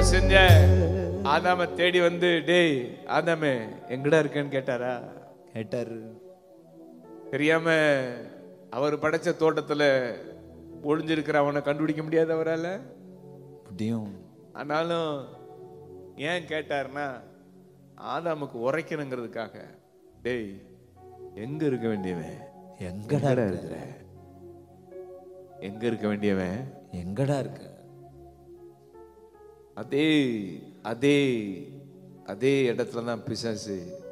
தப்பு செஞ்ச ஆதாம தேடி வந்து டேய் ஆதாமே எங்கடா இருக்கேன்னு கேட்டாரா கேட்டாரு தெரியாம அவர் படைச்ச தோட்டத்துல ஒளிஞ்சிருக்கிற அவனை கண்டுபிடிக்க முடியாது அவரால முடியும் ஆனாலும் ஏன் கேட்டாருன்னா ஆதாமுக்கு உரைக்கணுங்கிறதுக்காக டேய் எங்க இருக்க வேண்டியவன் எங்கடா எங்கடா இருக்கிற இருக்கிற எங்க இருக்க வேண்டியவன் எங்கடா இருக்க அதே அதே அதே இடத்துல தான் பிசாசு